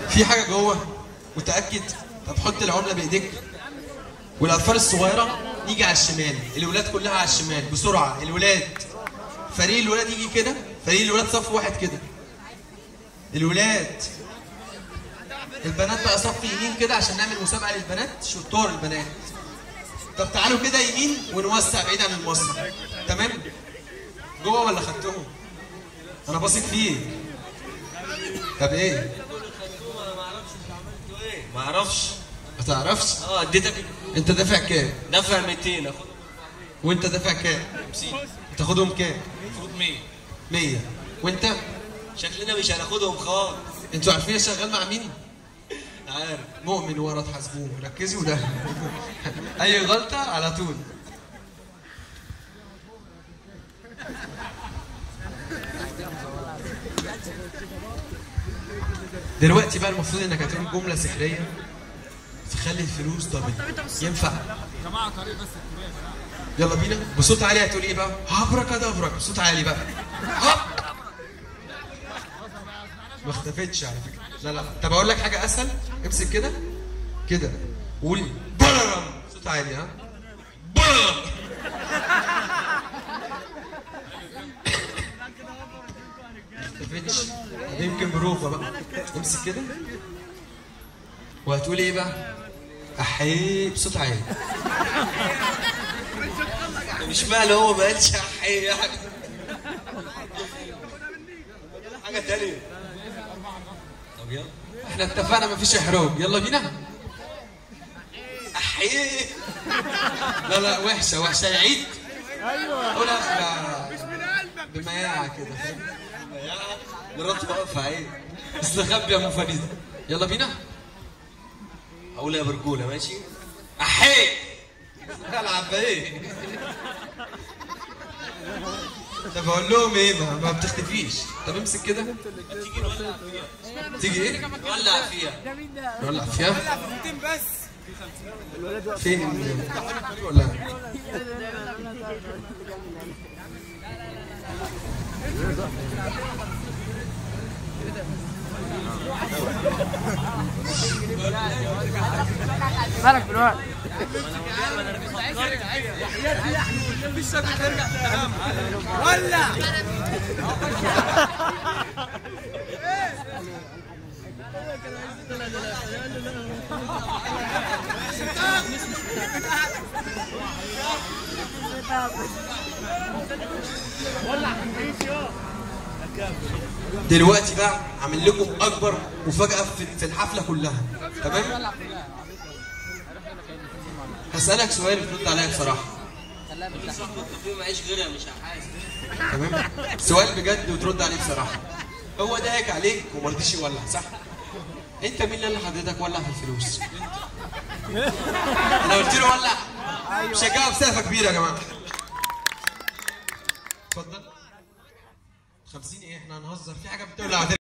في حاجه جوه متاكد طب حط العمله بايديك والاطفال الصغيره نيجي على الشمال الولاد كلها على الشمال بسرعه الولاد فريق الولاد يجي كده فريق الولاد صف واحد كده الولاد البنات بقى صف يمين كده عشان نعمل مسابقه للبنات شطار البنات طب تعالوا كده يمين ونوسع بعيد عن المسرح تمام جوه ولا خدتهم انا باثق فيك طب ايه ما اعرفش ما تعرفش اه اديتك انت دافع كام دفع 200 اخد وانت دافع كام 50 تاخدهم كام المفروض 100 100 وانت شكلنا مش هناخدهم خالص انتوا عارفين شغال مع مين عارف مؤمن ورا تحاسبوه ركزوا ده اي غلطه على طول دلوقتي بقى المفروض انك هتقول جمله سحريه تخلي الفلوس دبل ينفع يلا بينا بصوت عالي هتقول ايه بقى هبرك ادبرك بصوت عالي بقى هب ما اختفتش على فكره لا لا طب اقول لك حاجه اسهل امسك كده كده قول برم صوت عالي ها برم ما اختفتش يمكن بروفه بقى امسك كده وهتقول ايه بقى احيي بصوت عالي مش معنى هو ما قالش حي يعني حاجه تانية طب يلا احنا اتفقنا مفيش احراج يلا بينا احيي لا لا وحشه وحشه يعيد ايوه قولها ب- بمياعه كده فاهم؟ مرات واقفه عيب استخبي يا ام فريده يلا بينا اقول يا برجوله ماشي احي العب ايه طب اقول لهم ايه ما, ما بتختفيش طب امسك كده تيجي نولع فيها تيجي ايه نولع فيها نولع فيها فين ولا بالك بالوقت دلوقتي بقى عامل لكم اكبر مفاجاه في في الحفله كلها تمام هسالك سؤال ترد عليا بصراحه في معيش غيرها مش هحاسب تمام سؤال بجد وترد عليه بصراحه هو ضحك عليك وما رضيش يولع صح انت مين اللي حضرتك ولع في الفلوس انا قلت له ولع شجعه بسقفه كبيره يا جماعه اتفضل 50 ايه احنا هنهزر في حاجه بتولع